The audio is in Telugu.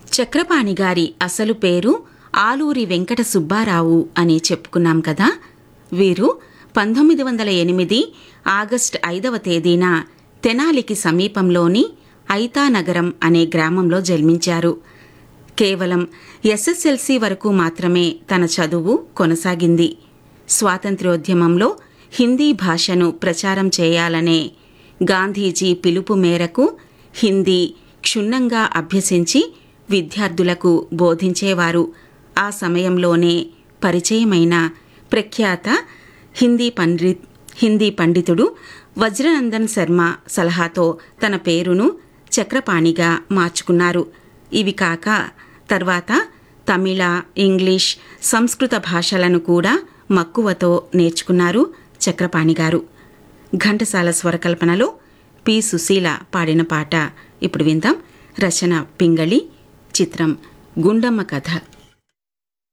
చక్రపాణి గారి అసలు పేరు ఆలూరి వెంకట సుబ్బారావు అని చెప్పుకున్నాం కదా వీరు పంతొమ్మిది వందల ఎనిమిది ఆగస్టు ఐదవ తేదీన తెనాలికి సమీపంలోని ఐతానగరం అనే గ్రామంలో జన్మించారు కేవలం ఎస్ఎస్ఎల్సి వరకు మాత్రమే తన చదువు కొనసాగింది స్వాతంత్ర్యోద్యమంలో హిందీ భాషను ప్రచారం చేయాలనే గాంధీజీ పిలుపు మేరకు హిందీ క్షుణ్ణంగా అభ్యసించి విద్యార్థులకు బోధించేవారు ఆ సమయంలోనే పరిచయమైన ప్రఖ్యాత హిందీ పండిత్ హిందీ పండితుడు వజ్రనందన్ శర్మ సలహాతో తన పేరును చక్రపాణిగా మార్చుకున్నారు ఇవి కాక తర్వాత తమిళ ఇంగ్లీష్ సంస్కృత భాషలను కూడా మక్కువతో నేర్చుకున్నారు చక్రపాణి గారు ఘంటసాల స్వరకల్పనలో పి సుశీల పాడిన పాట ఇప్పుడు విందాం రచన పింగళి చిత్రం గుండమ్మ కథ